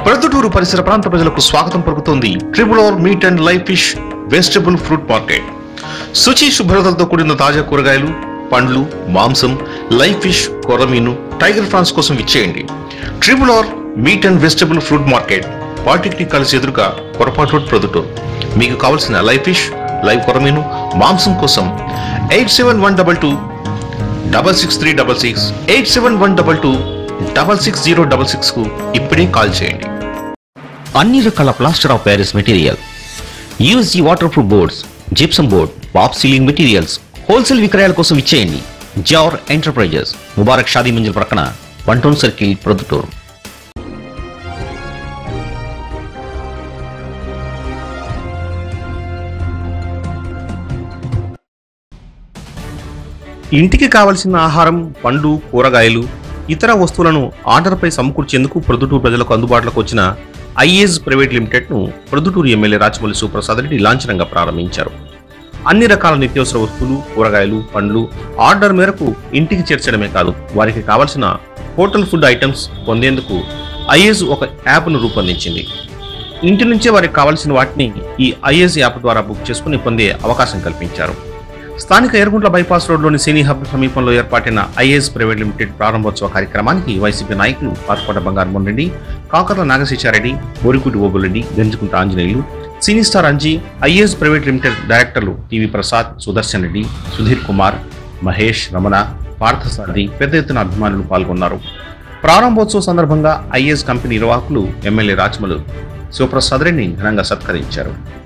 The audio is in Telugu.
ప్రొద్దుటూరు పరిసర ప్రాంత ప్రజలకు స్వాగతం పలుకుతోంది ట్రిపుల్ ఓర్ meat and live fish vegetable fruit market శుచి శుభ్రతలతో కూడిన తాజా కూరగాయలు పండ్లు మాంసం లైఫ్ ఫిష్ కొర్రమీను టైగర్ ఫ్రాన్స్ కోసం ఇచ్చేయండి ట్రిపుల్ ఓర్ meat and vegetable fruit market polytechnic college ఎదురుగా పొరపాటు రోడ్ ప్రొద్దుటూరు మీకు కావలసిన లైఫ్ ఫిష్ లైవ్ కొరమీను మాంసం కోసం eight seven one double two double six three double six eight seven one double two double six zero double six కు ఇప్పుడే కాల్ చేయండి అన్ని రకాల plaster of Paris material USG waterproof boards gypsum board POP ceiling materials wholesale విక్రయాల కోసం ఇచ్చేయండి జార్ ఎంటర్ప్రైజెస్ ముబారక్ షాదీ మంజిల్ ప్రక్కన పంటోన్ సర్కిల్ ప్రొద్దుటూరు ఇంటికి కావలసిన ఆహారం పండ్లు కూరగాయలు ఇతర వస్తువులను ఆర్డర్పై సమకూర్చేందుకు ప్రొద్దుటూరు ప్రజలకు అందుబాటులోకి వచ్చిన ఐఏజ్ ప్రైవేట్ లిమిటెడ్ ను ప్రొద్దుటూరు ఎమ్మెల్యే రాచమల్లి సుప్రసాద్ రెడ్డి లాంఛనంగా ప్రారంభించారు అన్ని రకాల నిత్యావసర వస్తువులు కూరగాయలు పండ్లు ఆర్డర్ మేరకు ఇంటికి చేర్చడమే కాదు వారికి కావలసిన హోటల్ ఫుడ్ ఐటమ్స్ పొందేందుకు ఐఏజ్ ఒక యాప్ను రూపొందించింది ఇంటి నుంచే వారికి కావాల్సిన వాటిని ఈ ఐఏజ్ యాప్ ద్వారా బుక్ చేసుకుని పొందే అవకాశం కల్పించారు స్థానిక ఎర్గుంట్ల బైపాస్ రోడ్లోని సినీ హబ్ సమీపంలో ఏర్పాటైన ఐఏఎస్ ప్రైవేట్ లిమిటెడ్ ప్రారంభోత్సవ కార్యక్రమానికి వైసీపీ నాయకులు Parkota Bangaramohan Reddy Kakarla Nagaseshareddy Borikuti Obulareddy Ganjukunta Anjaneyulu cine star Anji IAS private limited డైరెక్టర్లు టీవీ ప్రసాద్ సుదర్శన్ రెడ్డి సుధీర్ కుమార్ మహేష్ రమణ పార్థసారథి పెద్ద ఎత్తున అభిమానులు పాల్గొన్నారు ప్రారంభోత్సవ సందర్భంగా ఐఏఎస్ కంపెనీ నిర్వాహకులు ఎమ్మెల్యే రాచమలు శివప్రసాద్ రెడ్డిని ఘనంగా సత్కరించారు